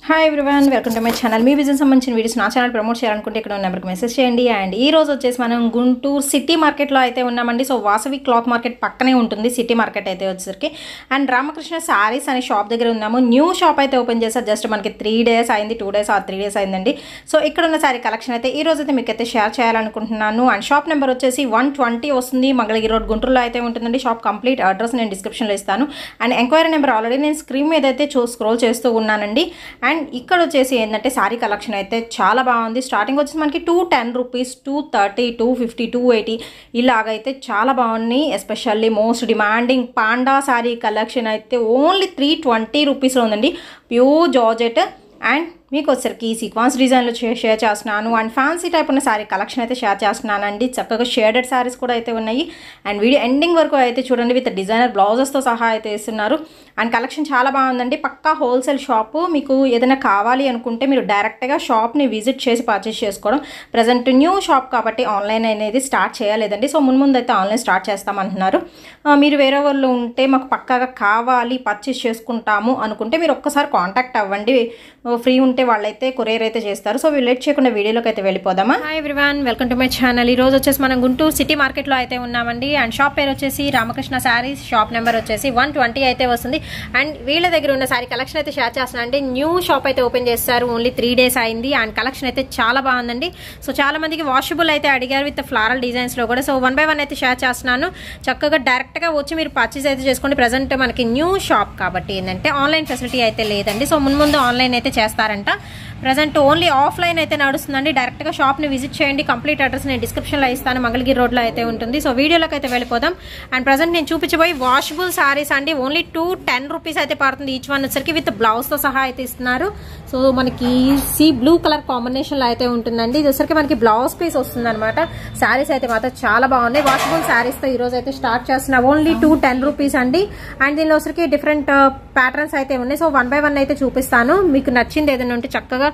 hi everyone welcome to my channel మీ business సంబంధించిన videos నా ఛానల్ ప్రమోట్ చేయాలనుకుంటే ఇక్కడ ఉన్న నెంబర్కి మెసేజ్ చేయండి అండ్ ఈ రోజు వచ్చేసి మనం గుంటూరు సిటీ మార్కెట్లో అయితే ఉన్నామండి సో వాసవి క్లాత్ మార్కెట్ పక్కనే ఉంటుంది సిటీ మార్కెట్ అయితే వచ్చేసరికి అండ్ రామకృష్ణ శారీస్ అనే షాప్ దగ్గర ఉన్నాము న్యూ షాప్ అయితే ఓపెన్ చేశారు జస్ట్ మనకి త్రీ డేస్ అయింది two days or three days అయిందండి సో ఇక్కడ ఉన్న శారీ కలెక్షన్ అయితే ఈ రోజు అయితే మీకు అయితే షేర్ చేయాలనుకుంటున్నాను అండ్ షాప్ నెంబర్ వచ్చేసి వన్ ట్వంటీ వస్తుంది మంగళగిరి రోడ్ గుంటూరులో అయితే ఉంటుందండి షాప్ కంప్లీట్ అడ్రస్ నేను డిస్క్రిప్షన్లో ఇస్తాను అండ్ ఎంక్వైరీ నెంబర్ ఆల్రెడీ నేను స్క్రీన్ మీద అయితే చూ స్క్రోల్ చేస్తూ ఉన్నానండి అండ్ ఇక్కడ వచ్చేసి ఏంటంటే శారీ కలెక్షన్ అయితే చాలా బాగుంది స్టార్టింగ్ వచ్చేసి మనకి two ten rupees two thirty two fifty two eighty ఇలాగైతే చాలా బాగున్నాయి especially most demanding panda sari collection అయితే ఓన్లీ త్రీ ట్వంటీ రూపీస్లో ఉందండి ప్యూర్ జార్జెట్ అండ్ మీకు వచ్చరికి ఈ సీక్వెన్స్ డిజైన్లో షేర్ చేస్తున్నాను అండ్ ఫ్యాన్సీ టైప్ ఉన్న శారీ కలెక్షన్ అయితే షేర్ చేస్తున్నాను అండి చక్కగా షేడెడ్ శారీస్ కూడా అయితే ఉన్నాయి అండ్ వీడియో ఎండింగ్ వరకు అయితే చూడండి విత్ డిజైనర్ బ్లౌజెస్తో సహా అయితే ఇస్తున్నారు అండ్ కలెక్షన్ చాలా బాగుందండి పక్కా హోల్సేల్ షాపు మీకు ఏదైనా కావాలి అనుకుంటే మీరు డైరెక్ట్గా షాప్ని విజిట్ చేసి పర్చేస్ చేసుకోవడం ప్రజెంట్ న్యూ షాప్ కాబట్టి ఆన్లైన్ అనేది స్టార్ట్ చేయలేదండి సో ముందు ముందు అయితే ఆన్లైన్ స్టార్ట్ చేస్తామంటున్నారు ఆ, మీరు వేరే వాళ్ళు ఉంటే మాకు పక్కాగా కావాలి పర్చేస్ చేసుకుంటాము అనుకుంటే మీరు ఒక్కసారి కాంటాక్ట్ అవ్వండి ఫ్రీ ఉంటే వాళ్ళైతే కొరియర్ అయితే చేస్తారు సో వీళ్ళు లేట్ చేయకుండా వీడియోలోకి అయితే వెళ్ళిపోదామా hi everyone welcome to my channel ఈ రోజు వచ్చేసి మనం గుంటూరు సిటీ మార్కెట్లో అయితే ఉన్నామండి అండ్ షాప్ పేరు వచ్చేసి రామకృష్ణ శారీస్ షాప్ నెంబర్ వచ్చేసి వన్ ట్వంటీ అయితే వస్తుంది అండ్ వీళ్ళ దగ్గర ఉన్న శారీ కలెక్షన్ అయితే షేర్ చేస్తున్నాను అండి న్యూ షాప్ అయితే ఓపెన్ చేస్తారు ఓన్లీ త్రీ డేస్ అయింది అండ్ కలెక్షన్ అయితే చాలా బాగుందండి సో చాలా మందికి వాషబుల్ అయితే అడిగారు విత్ ఫ్లారల్ డిజైన్స్ లో కూడా సో వన్ బై వన్ అయితే షేర్ చేస్తున్నాను చక్కగా డైరెక్ట్ గా వచ్చి మీరు పర్చేస్ అయితే చేసుకోండి ప్రజెంట్ మనకి న్యూ షాప్ కాబట్టి ఏంటంటే ఆన్లైన్ ఫెసిలిటీ అయితే లేదండి సో ముందు ముందు ఆన్లైన్ అయితే చేస్తారంట ప్రజెంట్ ఓన్లీ ఆఫ్లైన్ అయితే నడుస్తుందండి డైరెక్ట్గా షాప్ని విజిట్ చేయండి కంప్లీట్ అడ్రస్ నేను డిస్క్రిప్షన్లో ఇస్తాను మంగళగిరి రోడ్లో అయితే ఉంటుంది సో వీడియోలోకి అయితే వెళ్ళిపోదాం అండ్ ప్రజెంట్ నేను చూపించబోయి వాషబుల్ సారీస్ అండి ఓన్లీ టూ టెన్ రూపీస్ అయితే పడుతుంది ఈచ్ వన్ వచ్చరికి విత్ బ్లౌజ్తో సహా అయితే ఇస్తున్నారు సో మనకి సీ బ్లూ కలర్ కాంబినేషన్లో అయితే ఉంటుందండి ఇది వచ్చరికి మనకి బ్లౌజ్ పీస్ వస్తుంది అనమాట శారీస్ అయితే మాత్రం చాలా బాగున్నాయి వాషబుల్ శారీస్తో ఈ రోజు అయితే స్టార్ట్ చేస్తున్నా ఓన్లీ టూ టెన్ రూపీస్ అండి అండ్ దీనిలో వచ్చరికి డిఫరెంట్ ప్యాటర్న్స్ అయితే ఉన్నాయి సో వన్ బై వన్ అయితే చూపిస్తాను మీకు నచ్చింది ఏదైనా ఉంటే చక్కగా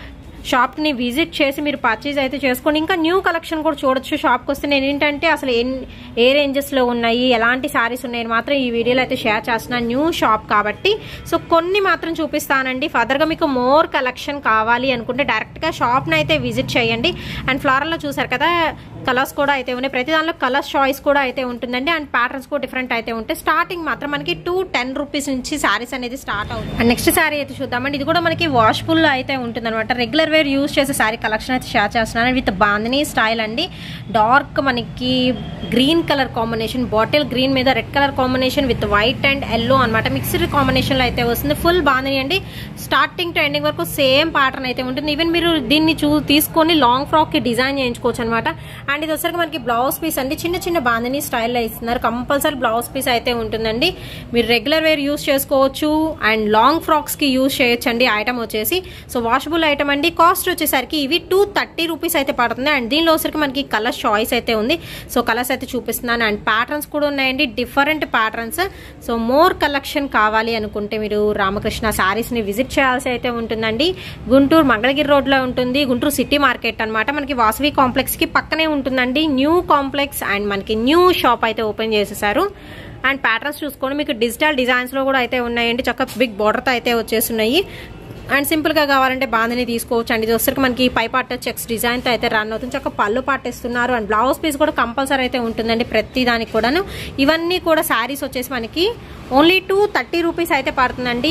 షాప్ని విజిట్ చేసి మీరు పర్చేజ్ అయితే చేసుకోండి ఇంకా న్యూ కలెక్షన్ కూడా చూడొచ్చు షాప్కి వస్తే నేను ఏంటంటే అసలు ఎన్- ఏ రేంజెస్లో ఉన్నాయి ఎలాంటి శారీస్ ఉన్నాయని మాత్రం ఈ వీడియోలో అయితే షేర్ చేస్తున్నాను న్యూ షాప్ కాబట్టి సో కొన్ని మాత్రం చూపిస్తానండి ఫర్దర్గా మీకు మోర్ కలెక్షన్ కావాలి అనుకుంటే డైరెక్ట్గా షాప్ని అయితే విజిట్ చేయండి అండ్ ఫ్లారల్లో చూసారు కదా కలర్స్ కూడా అయితే ఉన్నాయి ప్రతి దానిలో కలర్స్ చాయిస్ కూడా అయితే ఉంటుందండి అండ్ ప్యాటర్న్స్ కూడా డిఫరెంట్ అయితే ఉంటాయి స్టార్టింగ్ మాత్రం మనకి టూ టెన్ రూపీస్ నుంచి శారీస్ అనేది స్టార్ట్ అవుతుంది అండ్ నెక్స్ట్ శారీ అయితే చూద్దామండి ఇది కూడా మనకి వాష్ఫుల్ అయితే ఉంటుంది అనమాట రెగ్యులర్ వేర్ యూస్ చేసే శారీ కలెక్షన్ అయితే షేర్ చేస్తున్నాను విత్ బాందినీ స్టైల్ అండి డార్క్ మనకి green colour combination bottle green మీద red colour combination with white and yellow అనమాట మిక్స్డ్ కాంబినేషన్ లో అయితే వస్తుంది ఫుల్ బాందిని అండి స్టార్టింగ్ టు ఎండింగ్ వరకు సేమ్ ప్యాటర్న్ అయితే ఉంటుంది ఈవెన్ మీరు దీన్ని చూ తీసుకొని లాంగ్ ఫ్రాక్ కి డిజైన్ చేయించుకోవచ్చు అనమాట అండ్ ఇది వచ్చరికి మనకి బ్లౌజ్ పీస్ అండి చిన్న చిన్న బాందిని స్టైల్లో ఇస్తున్నారు కంపల్సరీ బ్లౌజ్ పీస్ అయితే ఉంటుందండి మీరు రెగ్యులర్ వేర్ యూస్ చేసుకోవచ్చు అండ్ లాంగ్ ఫ్రాక్స్ కి యూస్ చేయొచ్చు అండి ఐటమ్ వచ్చేసి సో వాషబుల్ ఐటమ్ అండి కాస్ట్ వచ్చేసరికి ఇవి టూ థర్టీ రూపీస్ అయితే పడుతుంది అండ్ దీనిలో వచ్చరికి మనకి కలర్ చాయిస్ అయితే ఉంది సో కలర్స్ అయితే చూపిస్తున్నాను అండ్ ప్యాటర్న్స్ కూడా ఉన్నాయండి different patterns so more collection కావాలి అనుకుంటే మీరు రామకృష్ణ శారీస్ ని విజిట్ చేయాల్సి అయితే ఉంటుందండి గుంటూరు మంగళగిరి రోడ్ లో ఉంటుంది గుంటూరు సిటీ మార్కెట్ అన్నమాట మనకి వాసవి కాంప్లెక్స్ కి పక్కనే ఉంటుందండి న్యూ కాంప్లెక్స్ అండ్ మనకి న్యూ షాప్ అయితే ఓపెన్ చేసేసారు అండ్ ప్యాటర్న్స్ చూసుకోండి మీకు డిజిటల్ డిజైన్స్ లో కూడా అయితే ఉన్నాయండి చక్కగా బిగ్ బార్డర్తో అయితే వచ్చేస్తున్నాయి అండ్ సింపుల్ గా కావాలంటే బాందని తీసుకోవచ్చు అండి ఇది వచ్చరికి మనకి పై పార్ట్ చెక్స్ డిజైన్ తో అయితే రన్ అవుతుంది చక్క పళ్ళు పాటేస్తున్నారు అండ్ బ్లౌజ్ పీస్ కూడా కంపల్సరీ అయితే ఉంటుందండి ప్రతి దానికి కూడాను ఇవన్నీ కూడా శారీస్ వచ్చేసి మనకి ఓన్లీ టూ థర్టీ రూపీస్ అయితే పడుతుందండి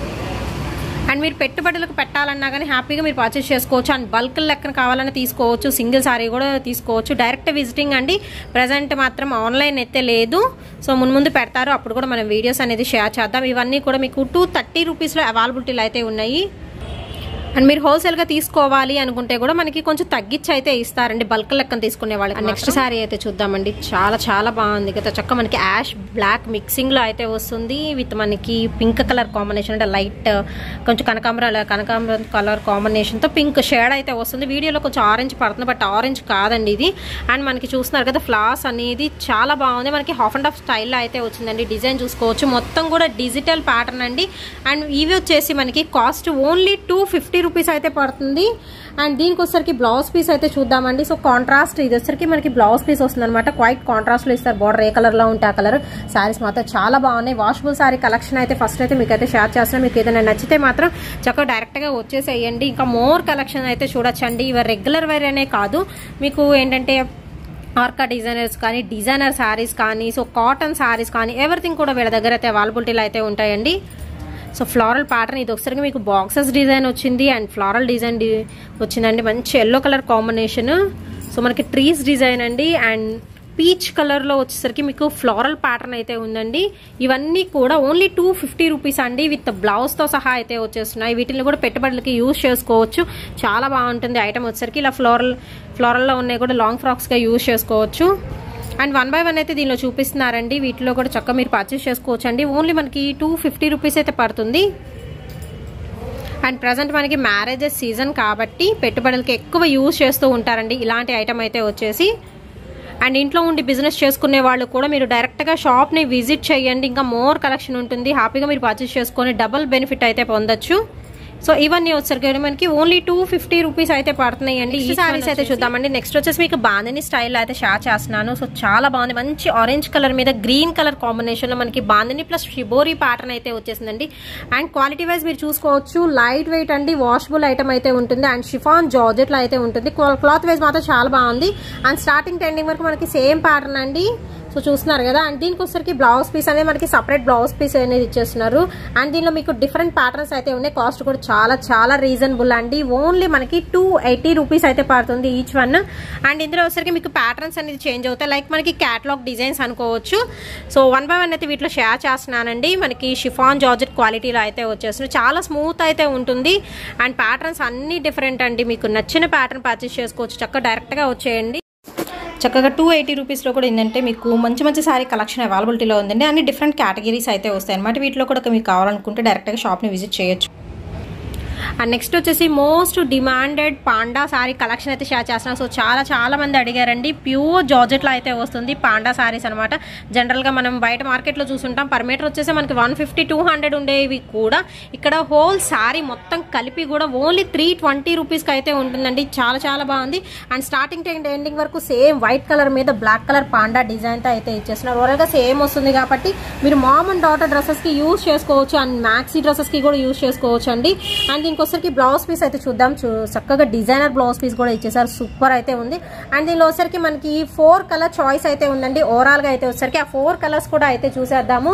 అండ్ మీరు పెట్టుబడులకు పెట్టాలన్నా కానీ హ్యాపీగా మీరు పర్చేస్ చేసుకోవచ్చు అండ్ బల్క్ లెక్కన కావాలన్నా తీసుకోవచ్చు సింగిల్ సారీ కూడా తీసుకోవచ్చు డైరెక్ట్ విజిటింగ్ అండి ప్రజెంట్ మాత్రం ఆన్లైన్ అయితే లేదు సో ముందు ముందు పెడతారు అప్పుడు కూడా మనం వీడియోస్ అనేది షేర్ చేద్దాం ఇవన్నీ కూడా మీకు టూ థర్టీ రూపీస్లో అవైలబిలిటీలు అయితే ఉన్నాయి అండ్ మీరు హోల్సేల్ గా తీసుకోవాలి అనుకుంటే కూడా మనకి కొంచెం తగ్గించి అయితే ఇస్తారండి బల్క్ లెక్కన తీసుకునే వాళ్ళకి నెక్స్ట్ సారీ అయితే చూద్దామండి చాలా చాలా బాగుంది కదా చక్క మనకి యాష్ బ్లాక్ మిక్సింగ్ లో అయితే వస్తుంది విత్ మనకి పింక్ కలర్ కాంబినేషన్ అంటే లైట్ కొంచెం కనకాంబర కనకాంబరం కలర్ కాంబినేషన్ తో పింక్ షేడ్ అయితే వస్తుంది వీడియోలో కొంచెం ఆరెంజ్ పడుతుంది బట్ ఆరెంజ్ కాదండి ఇది అండ్ మనకి చూస్తున్నారు కదా ఫ్లాస్ అనేది చాలా బాగుంది మనకి హాఫ్ అండ్ హాఫ్ స్టైల్లో అయితే వచ్చిందండి డిజైన్ చూసుకోవచ్చు మొత్తం కూడా డిజిటల్ ప్యాటర్న్ అండి అండ్ ఇవి వచ్చేసి మనకి cost only two fifty rupees అయితే పడుతుంది అండ్ దీనికి వచ్చేసరికి బ్లౌజ్ పీస్ అయితే చూద్దామండి సో కాంట్రాస్ట్ ఇది వచ్చేసరికి మనకి బ్లౌజ్ పీస్ వస్తుంది అనమాట క్వైట్ కాంట్రాస్ట్ లో ఇస్తారు బార్డర్ ఏ కలర్ లో ఉంటే ఆ కలర్ శారీస్ మాత్రం చాలా బాగున్నాయి వాషబుల్ శారీ కలెక్షన్ అయితే ఫస్ట్ అయితే మీకు అయితే షేర్ చేస్తాను మీకు ఏదైనా నచ్చితే మాత్రం చక్కగా డైరెక్ట్ గా వచ్చేసేయండి ఇంకా మోర్ కలెక్షన్ అయితే చూడొచ్చండి ఇవి రెగ్యులర్ వేర్ అనే కాదు మీకు ఏంటంటే ఆర్కా డిజైనర్స్ కానీ డిజైనర్ శారీస్ కానీ సో కాటన్ శారీస్ కానీ ఎవ్రీథింగ్ కూడా వీళ్ళ దగ్గర అయితే అవైలబిలిటీలో అయితే ఉంటాయండి సో ఫ్లారల్ ప్యాటర్న్ ఇది ఒకసారికి మీకు బాక్సెస్ డిజైన్ వచ్చింది అండ్ ఫ్లారల్ డిజైన్ డి- వచ్చిందండి మంచి ఎల్లో కలర్ కాంబినేషన్ సో మనకి ట్రీస్ డిజైన్ అండి అండ్ పీచ్ కలర్లో వచ్చేసరికి మీకు ఫ్లోరల్ ప్యాటర్న్ అయితే ఉందండి ఇవన్నీ కూడా ఓన్లీ టూ ఫిఫ్టీ రూపీస్ అండి విత్ బ్లౌజ్తో సహా అయితే వచ్చేస్తున్నాయి వీటిని కూడా పెట్టుబడులకి యూజ్ చేసుకోవచ్చు చాలా బాగుంటుంది ఐటమ్ వచ్చేసరికి ఇలా ఫ్లోరల్ ఫ్లోరల్లో ఉన్నాయి కూడా లాంగ్ ఫ్రాక్స్గా యూజ్ చేసుకోవచ్చు అండ్ వన్ బై వన్ అయితే దీనిలో చూపిస్తున్నారండి వీటిలో కూడా చక్కగా మీరు పర్చేస్ చేసుకోవచ్చు అండి ఓన్లీ మనకి టూ ఫిఫ్టీ రూపీస్ అయితే పడుతుంది అండ్ ప్రజెంట్ మనకి మ్యారేజెస్ సీజన్ కాబట్టి పెట్టుబడులకి ఎక్కువ యూజ్ చేస్తూ ఉంటారండి ఇలాంటి ఐటమ్ అయితే వచ్చేసి అండ్ ఇంట్లో ఉండి బిజినెస్ చేసుకునే వాళ్ళు కూడా మీరు డైరెక్ట్గా షాప్ని విజిట్ చేయండి ఇంకా మోర్ కలెక్షన్ ఉంటుంది హ్యాపీగా మీరు పర్చేస్ చేసుకొని డబుల్ బెనిఫిట్ అయితే పొందొచ్చు సో ఇవన్నీ వచ్చరికి మనకి ఓన్లీ టూ ఫిఫ్టీ రూపీస్ అయితే పడుతున్నాయి అండి ఈ సారీస్ అయితే చూద్దామండి నెక్స్ట్ వచ్చేసి మీకు బాందని స్టైల్ అయితే షేర్ చేస్తున్నాను సో చాలా బాగుంది మంచి ఆరెంజ్ కలర్ మీద గ్రీన్ కలర్ కాంబినేషన్ లో మనకి బాందని ప్లస్ షిబోరి ప్యాటర్న్ అయితే వచ్చేసిందండి అండ్ క్వాలిటీ వైజ్ మీరు చూసుకోవచ్చు లైట్ వెయిట్ అండి వాషబుల్ ఐటమ్ అయితే ఉంటుంది అండ్ షిఫాన్ జార్జెట్ లో అయితే ఉంటుంది క్లాత్ వైజ్ మాత్రం చాలా బాగుంది అండ్ స్టార్టింగ్ ట్రెండింగ్ వరకు మనకి సేమ్ ప్యాటర్న్ అండి సో చూస్తున్నారు కదా అండ్ దీనికి వచ్చరికి బ్లౌజ్ పీస్ అనేది మనకి సపరేట్ బ్లౌజ్ పీస్ అనేది ఇచ్చేస్తున్నారు అండ్ దీనిలో మీకు డిఫరెంట్ ప్యాటర్న్స్ అయితే ఉన్నాయి కాస్ట్ కూడా చాలా చాలా రీజనబుల్ అండి ఓన్లీ మనకి టూ ఎయిటీ రూపీస్ అయితే పడుతుంది ఈచ్ వన్ అండ్ ఇందులో వచ్చరికి మీకు ప్యాటర్న్స్ అనేది చేంజ్ అవుతాయి లైక్ మనకి క్యాటలాగ్ డిజైన్స్ అనుకోవచ్చు సో వన్ బై వన్ అయితే వీటిలో షేర్ చేస్తున్నానండి మనకి షిఫాన్ జార్జెట్ క్వాలిటీలో అయితే వచ్చేస్తుంది చాలా స్మూత్ అయితే ఉంటుంది అండ్ ప్యాటర్న్స్ అన్ని డిఫరెంట్ అండి మీకు నచ్చిన ప్యాటర్న్ పర్చేస్ చేసుకోవచ్చు చక్కగా డైరెక్ట్గా వచ్చేయండి చక్కగా టూ ఎయిటీ రూపీస్లో కూడా ఏంటంటే మీకు మంచి మంచి సారీ కలెక్షన్ అవైలబిలిటీలో ఉందండి అన్ని డిఫరెంట్ కేటగిరీస్ అయితే వస్తాయి అనమాట వీటిలో కూడా మీకు కావాలనుకుంటే డైరెక్ట్గా షాప్ని విజిట్ చేయొచ్చు అండ్ నెక్స్ట్ వచ్చేసి most demanded panda sari collection అయితే షేర్ చేస్తున్నాను సో చాలా చాలా మంది అడిగారండి ప్యూర్ జార్జెట్లో అయితే వస్తుంది పాండా సారీస్ అనమాట జనరల్గా మనం బయట మార్కెట్లో చూసుంటాం పర్ మీటర్ వచ్చేసి మనకి వన్ ఫిఫ్టీ టూ హండ్రెడ్ ఉండేవి కూడా ఇక్కడ హోల్ సారీ మొత్తం కలిపి కూడా ఓన్లీ త్రీ ట్వంటీ రూపీస్కి అయితే ఉంటుందండి చాలా చాలా బాగుంది అండ్ స్టార్టింగ్ టు ఎండింగ్ వరకు సేమ్ వైట్ కలర్ మీద బ్లాక్ కలర్ పాండా డిజైన్తో అయితే ఇచ్చేస్తున్నారు ఓవరాల్గా సేమ్ వస్తుంది కాబట్టి మీరు మామ్ అండ్ డాటర్ డ్రెస్సెస్కి యూజ్ చేసుకోవచ్చు అండ్ మ్యాక్సీ డ్రెస్సెస్కి కూడా యూజ్ చేసుకోవచ్చు అండి అండ్ దీనికి వచ్చరికి బ్లౌజ్ పీస్ అయితే చూద్దాం చూ చక్కగా డిజైనర్ బ్లౌజ్ పీస్ కూడా ఇచ్చేసారు సూపర్ అయితే ఉంది అండ్ దీనిలో వచ్చరికి మనకి ఫోర్ కలర్ చాయిస్ అయితే ఉందండి ఓవరాల్గా అయితే వచ్చరికి ఆ ఫోర్ కలర్స్ కూడా అయితే చూసేద్దాము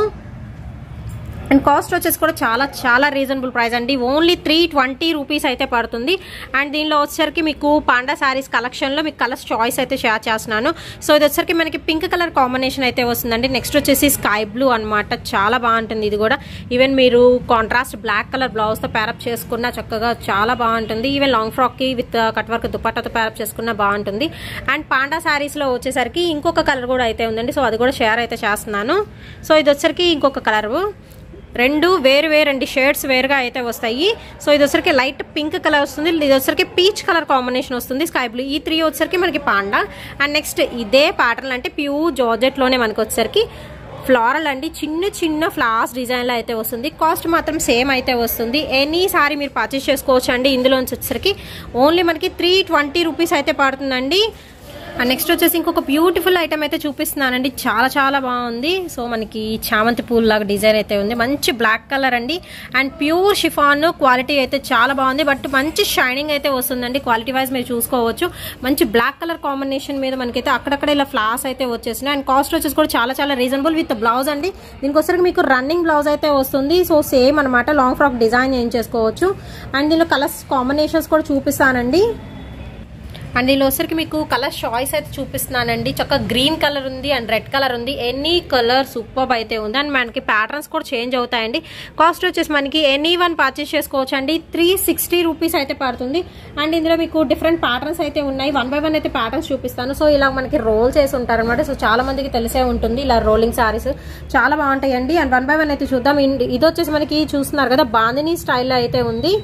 అండ్ కాస్ట్ వచ్చేసి కూడా చాలా చాలా రీజనబుల్ ప్రైస్ అండి ఓన్లీ త్రీ ట్వంటీ రూపీస్ అయితే పడుతుంది అండ్ దీనిలో వచ్చేసరికి మీకు పాండా శారీస్ కలెక్షన్లో మీకు కలర్స్ చాయిస్ అయితే షేర్ చేస్తున్నాను సో ఇది వచ్చేసరికి మనకి పింక్ కలర్ కాంబినేషన్ అయితే వస్తుందండి నెక్స్ట్ వచ్చేసి స్కై బ్లూ అనమాట చాలా బాగుంటుంది ఇది కూడా ఈవెన్ మీరు కాంట్రాస్ట్ బ్లాక్ కలర్ బ్లౌజ్తో ప్యారప్ చేసుకున్న చక్కగా చాలా బాగుంటుంది ఈవెన్ లాంగ్ ఫ్రాక్కి విత్ కట్ వర్క్ దుపట్టాతో ప్యారప్ చేసుకున్న బాగుంటుంది అండ్ పాండా శారీస్లో వచ్చేసరికి ఇంకొక కలర్ కూడా అయితే ఉందండి సో అది కూడా షేర్ అయితే చేస్తున్నాను సో ఇది వచ్చేసరికి ఇంకొక కలర్ రెండు వేరు వేరు అండి షేడ్స్ వేరుగా అయితే వస్తాయి సో ఇది వచ్చరికి లైట్ పింక్ కలర్ వస్తుంది ఇది వచ్చరికి పీచ్ కలర్ కాంబినేషన్ వస్తుంది స్కై బ్లూ ఈ త్రీ వచ్చరికి మనకి పాండా అండ్ నెక్స్ట్ ఇదే ప్యాటర్న్ అంటే ప్యూర్ జార్జెట్లోనే మనకి వచ్చరికి ఫ్లారల్ అండి చిన్న చిన్న ఫ్లాస్ డిజైన్లో అయితే వస్తుంది కాస్ట్ మాత్రం సేమ్ అయితే వస్తుంది ఎనీ సారీ మీరు పర్చేస్ చేసుకోవచ్చు అండి ఇందులోంచి వచ్చేసరికి ఓన్లీ మనకి త్రీ ట్వంటీ రూపీస్ అయితే పడుతుందండి అండ్ నెక్స్ట్ వచ్చేసి ఇంకొక బ్యూటిఫుల్ ఐటమ్ అయితే చూపిస్తున్నానండి చాలా చాలా బాగుంది సో మనకి చామంతి పూల్ లాగా డిజైన్ అయితే ఉంది మంచి బ్లాక్ కలర్ అండి అండ్ ప్యూర్ షిఫాన్ క్వాలిటీ అయితే చాలా బాగుంది బట్ మంచి షైనింగ్ అయితే వస్తుందండి క్వాలిటీ వైజ్ మీరు చూసుకోవచ్చు మంచి బ్లాక్ కలర్ కాంబినేషన్ మీద మనకైతే అక్కడక్కడ ఇలా ఫ్లాస్ అయితే వచ్చేసినాయి అండ్ కాస్ట్ వచ్చేసి కూడా చాలా చాలా రీజనబుల్ విత్ బ్లౌజ్ అండి దీనికి వచ్చరికి మీకు రన్నింగ్ బ్లౌజ్ అయితే వస్తుంది సో సేమ్ అనమాట లాంగ్ ఫ్రాక్ డిజైన్ ఏం చేసుకోవచ్చు అండ్ దీనిలో కలర్స్ కాంబినేషన్స్ కూడా చూపిస్తానండి అండ్ దీనిలో వచ్చరికి మీకు కలర్ చాయిస్ అయితే చూపిస్తున్నానండి చక్క గ్రీన్ కలర్ ఉంది అండ్ రెడ్ కలర్ ఉంది ఎనీ కలర్ సూపర్ అయితే ఉంది అండ్ మనకి ప్యాటర్న్స్ కూడా చేంజ్ అవుతాయండి కాస్ట్ వచ్చేసి మనకి ఎనీ వన్ పర్చేస్ చేసుకోవచ్చు అండి త్రీ సిక్స్టీ రూపీస్ అయితే పడుతుంది అండ్ ఇందులో మీకు డిఫరెంట్ ప్యాటర్న్స్ అయితే ఉన్నాయి వన్ బై వన్ అయితే ప్యాటర్న్స్ చూపిస్తాను సో ఇలా మనకి రోల్ చేసి ఉంటారు అనమాట సో చాలా మందికి తెలిసే ఉంటుంది ఇలా రోలింగ్ సారీస్ చాలా బాగుంటాయండి అండ్ వన్ బై వన్ అయితే చూద్దాం ఇన్- ఇది వచ్చేసి మనకి చూస్తున్నారు కదా బాందిని స్టైల్లో అయితే ఉంది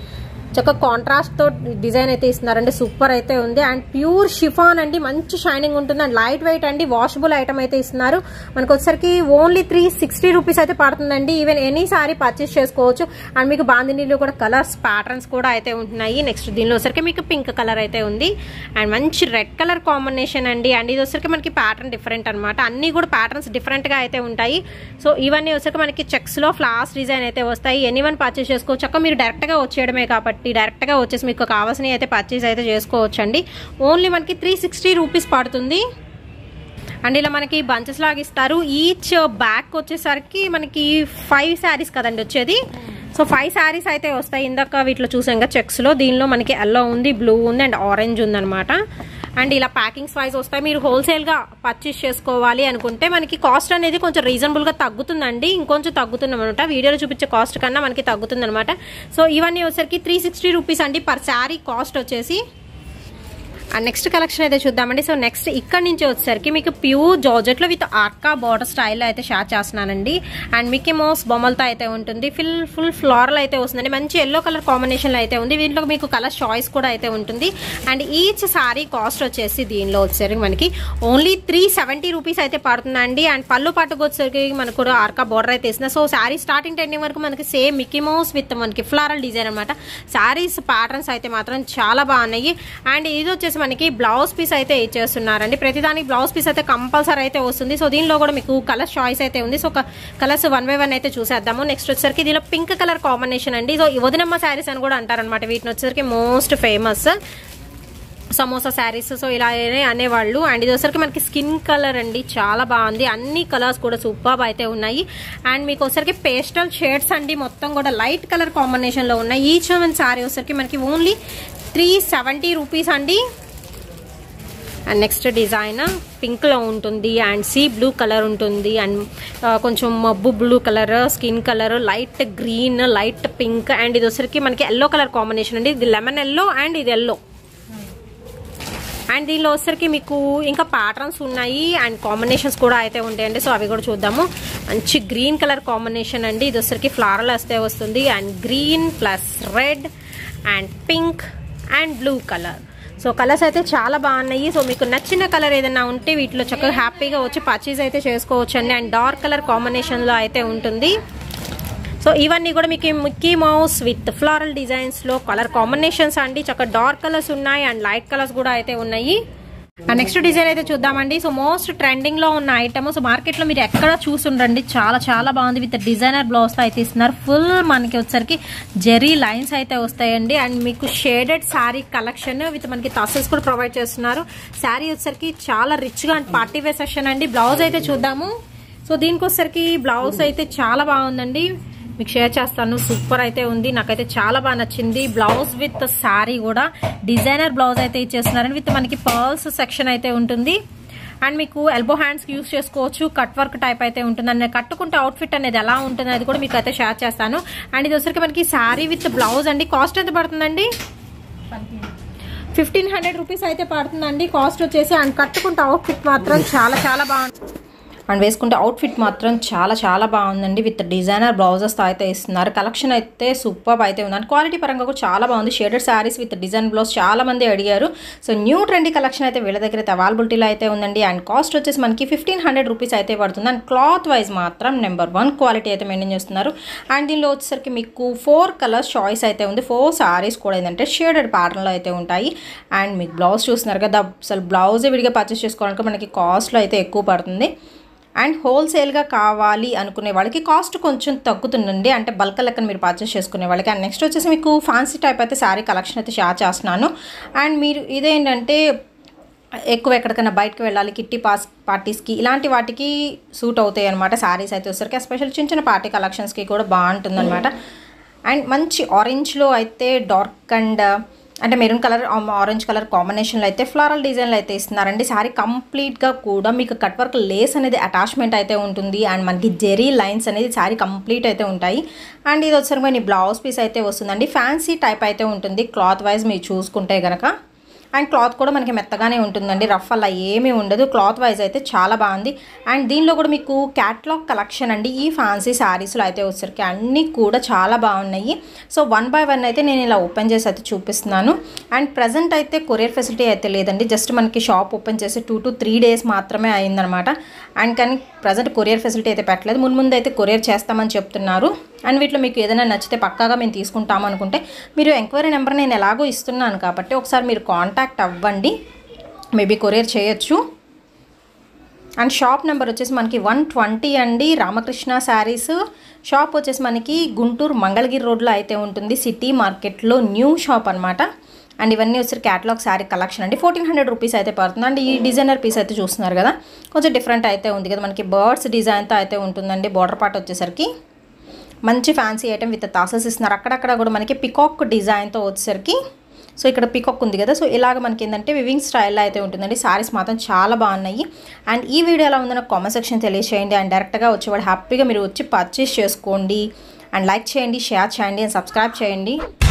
చక్క కాంట్రాస్ట్ తో డిజైన్ అయితే ఇస్తున్నారండి సూపర్ అయితే ఉంది అండ్ ప్యూర్ షిఫాన్ అండి మంచి షైనింగ్ ఉంటుంది అండ్ లైట్ వెయిట్ అండి వాషబుల్ ఐటమ్ అయితే ఇస్తున్నారు మనకు వచ్చేసరికి ఓన్లీ త్రీ సిక్స్టీ రూపీస్ అయితే పడుతుందండి ఈవెన్ ఎనీ సారీ పర్చేస్ చేసుకోవచ్చు అండ్ మీకు బాందినీలో కూడా కలర్స్ ప్యాటర్న్స్ కూడా అయితే ఉంటున్నాయి నెక్స్ట్ దీనిలో వచ్చరికి మీకు పింక్ కలర్ అయితే ఉంది అండ్ మంచి రెడ్ కలర్ కాంబినేషన్ అండి అండ్ ఇది వచ్చరికి మనకి ప్యాటర్న్ డిఫరెంట్ అనమాట అన్ని కూడా ప్యాటర్న్స్ డిఫరెంట్ గా అయితే ఉంటాయి సో ఇవన్నీ వచ్చరికి మనకి చెక్స్ లో ఫ్లాస్ డిజైన్ అయితే వస్తాయి ఎనీ వన్ పర్చేస్ చేసుకోవచ్చు చక్క మీరు డైరెక్ట్ గా వచ్చేయడమే కాబట్టి డైరెక్ట్ గా వచ్చేసి మీకు కావాల్సినవి అయితే పర్చేస్ అయితే చేసుకోవచ్చు అండి ఓన్లీ మనకి త్రీ సిక్స్టీ రూపీస్ పడుతుంది అండ్ ఇలా మనకి బంచెస్ లాగా ఇస్తారు ఈచ్ బ్యాక్ వచ్చేసరికి మనకి ఫైవ్ శారీస్ కదండి వచ్చేది సో ఫైవ్ శారీస్ అయితే వస్తాయి ఇందాక వీటిలో చూసాం కదా చెక్స్లో దీనిలో మనకి ఎల్లో ఉంది బ్లూ ఉంది అండ్ ఆరెంజ్ ఉందన్నమాట అండ్ ఇలా ప్యాకింగ్స్ వైజ్ వస్తాయి మీరు హోల్సేల్గా పర్చేస్ చేసుకోవాలి అనుకుంటే మనకి కాస్ట్ అనేది కొంచెం రీజనబుల్గా తగ్గుతుందండి ఇంకొంచెం తగ్గుతుంది అనమాట వీడియోలో చూపించే కాస్ట్ కన్నా మనకి తగ్గుతుంది అనమాట సో ఇవన్నీ వచ్చేసరికి త్రీ సిక్స్టీ రూపీస్ అండి పర్ శారీ కాస్ట్ వచ్చేసి అండ్ నెక్స్ట్ కలెక్షన్ అయితే చూద్దామండి సో నెక్స్ట్ ఇక్కడ నుంచి వచ్చేసరికి మీకు ప్యూర్ జార్జెట్లో విత్ ఆర్కా బార్డర్ స్టైల్లో అయితే షేర్ చేస్తున్నానండి అండ్ మిక్కీ మోస్ బొమ్మలతో అయితే ఉంటుంది ఫుల్ ఫుల్ ఫ్లోరల్ అయితే వస్తుందండి మంచి ఎల్లో కలర్ కాంబినేషన్లో అయితే ఉంది దీంట్లో మీకు కలర్ చాయిస్ కూడా అయితే ఉంటుంది అండ్ ఈచ్ సారీ కాస్ట్ వచ్చేసి దీనిలో వచ్చేసరికి మనకి ఓన్లీ త్రీ సెవెంటీ రూపీస్ అయితే పడుతుందండి అండ్ పళ్ళు పట్టుకు వచ్చేసరికి మనకు కూడా ఆర్కా బార్డర్ అయితే ఇస్తుంది సో శారీ స్టార్టింగ్ ఎండింగ్ వరకు మనకి సేమ్ మిక్కీ మౌస్ విత్ మనకి ఫ్లారల్ డిజైన్ అనమాట శారీస్ ప్యాటర్న్స్ అయితే మాత్రం చాలా బాగున్నాయి అండ్ ఇది వచ్చేసి మనకి బ్లౌజ్ పీస్ అయితే ఇచ్చేస్తున్నారండి ప్రతిదానికి బ్లౌజ్ పీస్ అయితే కంపల్సరీ అయితే వస్తుంది సో దీనిలో కూడా మీకు కలర్ చాయిస్ అయితే ఉంది so colours one by one అయితే చూసేద్దాము నెక్స్ట్ వచ్చేసరికి దీనిలో పింక్ కలర్ కాంబినేషన్ అండి సో ఈ వదినమ్మ శారీస్ అని కూడా అంటారనమాట వీటిని వచ్చేసరికి most famous samosa saris so ఇలా అనేవాళ్ళు అండ్ ఇది వచ్చరికి మనకి స్కిన్ కలర్ అండి చాలా బాగుంది అన్ని కలర్స్ కూడా సూపర్ అయితే ఉన్నాయి అండ్ మీకు వచ్చరికి పేస్టల్ షేడ్స్ అండి మొత్తం కూడా లైట్ కలర్ కాంబినేషన్ లో ఉన్నాయి ఈచ్ వన్ శారీ వచ్చరికి మనకి ఓన్లీ త్రీ సెవెంటీ రూపీస్ అండి అండ్ నెక్స్ట్ డిజైన్ పింక్లో ఉంటుంది అండ్ సీ బ్లూ కలర్ ఉంటుంది అండ్ కొంచెం మబ్బు blue colour skin colour light green light pink and ఇది వచ్చరికి మనకి ఎల్లో కలర్ కాంబినేషన్ అండి ఇది లెమన్ ఎల్లో అండ్ ఇది ఎల్లో అండ్ దీనిలో వచ్చరికి మీకు ఇంకా ప్యాటర్న్స్ ఉన్నాయి అండ్ కాంబినేషన్స్ కూడా అయితే ఉంటాయండి సో అవి కూడా చూద్దాము మంచి గ్రీన్ కలర్ కాంబినేషన్ అండి ఇది వచ్చరికి ఫ్లారల్ వస్తే వస్తుంది and green plus red and pink and blue colour so colours అయితే చాలా బాగున్నాయి సో మీకు నచ్చిన కలర్ ఏదైనా ఉంటే వీటిలో చక్కగా హ్యాపీగా వచ్చి పర్చేజ్ అయితే చేసుకోవచ్చు అండి అండ్ డార్క్ కలర్ కాంబినేషన్లో అయితే ఉంటుంది సో ఇవన్నీ కూడా మీకు మిక్కీ మౌస్ విత్ ఫ్లారల్ డిజైన్స్లో కలర్ కాంబినేషన్స్ అండి చక్కగా డార్క్ కలర్స్ ఉన్నాయి అండ్ లైట్ కలర్స్ కూడా అయితే ఉన్నాయి అండ్ నెక్స్ట్ డిజైన్ అయితే చూద్దామండి సో మోస్ట్ ట్రెండింగ్ లో ఉన్న ఐటమ్ సో మార్కెట్ లో మీరు ఎక్కడ చూసుండండి చాలా చాలా బాగుంది విత్ డిజైనర్ బ్లౌజ్ తో అయితే ఇస్తున్నారు ఫుల్ మనకి వచ్చరికి జెరీ లైన్స్ అయితే వస్తాయండి అండ్ మీకు షేడెడ్ శారీ కలెక్షన్ విత్ మనకి తసల్స్ కూడా ప్రొవైడ్ చేస్తున్నారు శారీ వచ్చరికి చాలా రిచ్ గా అండ్ పార్టీ వేర్ సెక్షన్ అండి బ్లౌజ్ అయితే చూద్దాము సో దీనికి వచ్చరికి బ్లౌజ్ అయితే చాలా బాగుందండి మీకు షేర్ చేస్తాను సూపర్ అయితే ఉంది నాకైతే చాలా బాగా నచ్చింది బ్లౌజ్ విత్ శారీ కూడా డిజైనర్ బ్లౌజ్ అయితే ఇచ్చేస్తున్నారండి విత్ మనకి పర్ల్స్ సెక్షన్ అయితే ఉంటుంది అండ్ మీకు ఎల్బో హ్యాండ్స్ యూస్ చేసుకోవచ్చు కట్ వర్క్ టైప్ అయితే ఉంటుంది అండ్ కట్టుకుంటే అవుట్ఫిట్ అనేది ఎలా ఉంటుంది అది కూడా మీకు అయితే షేర్ చేస్తాను అండ్ ఇది వచ్చరికి మనకి శారీ విత్ బ్లౌజ్ అండి కాస్ట్ ఎంత పడుతుందండి ఫిఫ్టీన్ హండ్రెడ్ రూపీస్ అయితే పడుతుందండి కాస్ట్ వచ్చేసి అండ్ కట్టుకుంటే అవుట్ఫిట్ మాత్రం చాలా చాలా బాగుంది అండ్ వేసుకుంటే అవుట్ఫిట్ మాత్రం చాలా చాలా బాగుందండి విత్ డిజైనర్ బ్లౌజెస్తో అయితే ఇస్తున్నారు కలెక్షన్ అయితే సూపర్ అయితే ఉంది అండ్ క్వాలిటీ పరంగా కూడా చాలా బాగుంది shaded saris with design blouse చాలా మంది అడిగారు సో న్యూ ట్రెండీ కలెక్షన్ అయితే వీళ్ళ దగ్గర అయితే అవైలబిలిటీలో అయితే ఉందండి అండ్ కాస్ట్ వచ్చేసి మనకి ఫిఫ్టీన్ హండ్రెడ్ రూపీస్ అయితే పడుతుంది అండ్ క్లాత్ వైజ్ మాత్రం నెంబర్ వన్ క్వాలిటీ అయితే మెయింటైన్ చేస్తున్నారు అండ్ దీనిలో వచ్చేసరికి మీకు ఫోర్ కలర్స్ చాయిస్ అయితే ఉంది ఫోర్ సారీస్ కూడా ఏంటంటే షేడెడ్ ప్యాటర్న్లో అయితే ఉంటాయి అండ్ మీకు బ్లౌజ్ చూస్తున్నారు కదా అసలు బ్లౌజ్ విడిగా పర్చేస్ చేసుకోవాలంటే మనకి కాస్ట్లో అయితే ఎక్కువ పడుతుంది అండ్ హోల్సేల్గా కావాలి అనుకునే వాళ్ళకి కాస్ట్ కొంచెం తగ్గుతుందండి అంటే బల్క్ లెక్కన మీరు పర్చేస్ చేసుకునే వాళ్ళకి అండ్ నెక్స్ట్ వచ్చేసి మీకు ఫ్యాన్సీ టైప్ అయితే శారీ కలెక్షన్ అయితే షేర్ చేస్తున్నాను అండ్ మీరు ఇదేంటంటే ఎక్కువ ఎక్కడికైనా బయటకు వెళ్ళాలి కిట్టి పాస్ పార్టీస్కి ఇలాంటి వాటికి సూట్ అవుతాయి అనమాట శారీస్ అయితే వచ్చరికి ఎస్పెషల్ చిన్న చిన్న పార్టీ కలెక్షన్స్కి కూడా బాగుంటుంది అనమాట అండ్ మంచి ఆరెంజ్లో అయితే డార్క్ అండ్ అంటే మెరూన్ కలర్ ఆరెంజ్ కలర్ కాంబినేషన్లో అయితే ఫ్లారల్ డిజైన్లో అయితే ఇస్తున్నారండి శారీ కంప్లీట్గా కూడా మీకు కట్ వర్క్ లేస్ అనేది అటాచ్మెంట్ అయితే ఉంటుంది అండ్ మనకి జెరీ లైన్స్ అనేది శారీ కంప్లీట్ అయితే ఉంటాయి అండ్ ఇది వచ్చరికి మన బ్లౌజ్ పీస్ అయితే వస్తుందండి ఫ్యాన్సీ టైప్ అయితే ఉంటుంది క్లాత్ వైజ్ మీరు చూసుకుంటే కనుక అండ్ క్లాత్ కూడా మనకి మెత్తగానే ఉంటుందండి రఫ్ అలా ఏమీ ఉండదు క్లాత్ వైజ్ అయితే చాలా బాగుంది అండ్ దీనిలో కూడా మీకు క్యాట్లాగ్ కలెక్షన్ అండి ఈ ఫ్యాన్సీ శారీస్లో అయితే వచ్చరికి అన్నీ కూడా చాలా బాగున్నాయి సో వన్ బై వన్ అయితే నేను ఇలా ఓపెన్ చేసి అయితే చూపిస్తున్నాను అండ్ ప్రజెంట్ అయితే కొరియర్ ఫెసిలిటీ అయితే లేదండి జస్ట్ మనకి షాప్ ఓపెన్ చేసి టూ టు త్రీ డేస్ మాత్రమే అయిందనమాట అండ్ కానీ ప్రజెంట్ కొరియర్ ఫెసిలిటీ అయితే పెట్టలేదు ముందు ముందు అయితే కొరియర్ చేస్తామని చెప్తున్నారు అండ్ వీటిలో మీకు ఏదైనా నచ్చితే పక్కాగా మేము తీసుకుంటాము అనుకుంటే మీరు ఎంక్వైరీ నెంబర్ నేను ఎలాగో ఇస్తున్నాను కాబట్టి ఒకసారి మీరు కాంటాక్ట్ అవ్వండి మేబీ కొరియర్ చేయొచ్చు అండ్ షాప్ నెంబర్ వచ్చేసి మనకి వన్ ట్వంటీ అండి రామకృష్ణ శారీస్ షాప్ వచ్చేసి మనకి గుంటూరు మంగళగిరి రోడ్లో అయితే ఉంటుంది సిటీ మార్కెట్లో న్యూ షాప్ అనమాట అండ్ ఇవన్నీ వచ్చి క్యాటలాగ్ శారీ కలెక్షన్ అండి ఫోర్టీన్ హండ్రెడ్ రూపీస్ అయితే పడుతుంది అండ్ ఈ డిజైనర్ పీస్ అయితే చూస్తున్నారు కదా కొంచెం డిఫరెంట్ అయితే ఉంది కదా మనకి బర్డ్స్ డిజైన్తో అయితే ఉంటుందండి బార్డర్ పార్ట్ వచ్చేసరికి మంచి ఫ్యాన్సీ ఐటమ్ విత్ తాసెస్ ఇస్తున్నారు అక్కడక్కడ కూడా మనకి పికాక్ డిజైన్తో వచ్చేసరికి సో ఇక్కడ పికాక్ ఉంది కదా సో ఇలాగ మనకి ఏంటంటే వివింగ్ స్టైల్లో అయితే ఉంటుందండి సారీస్ మాత్రం చాలా బాగున్నాయి అండ్ ఈ వీడియో ఎలా ఉందో నాకు కామెంట్ సెక్షన్ తెలియచేయండి అండ్ డైరెక్ట్గా వచ్చేవాడు హ్యాపీగా మీరు వచ్చి పర్చేస్ చేసుకోండి అండ్ లైక్ చేయండి షేర్ చేయండి అండ్ సబ్స్క్రైబ్ చేయండి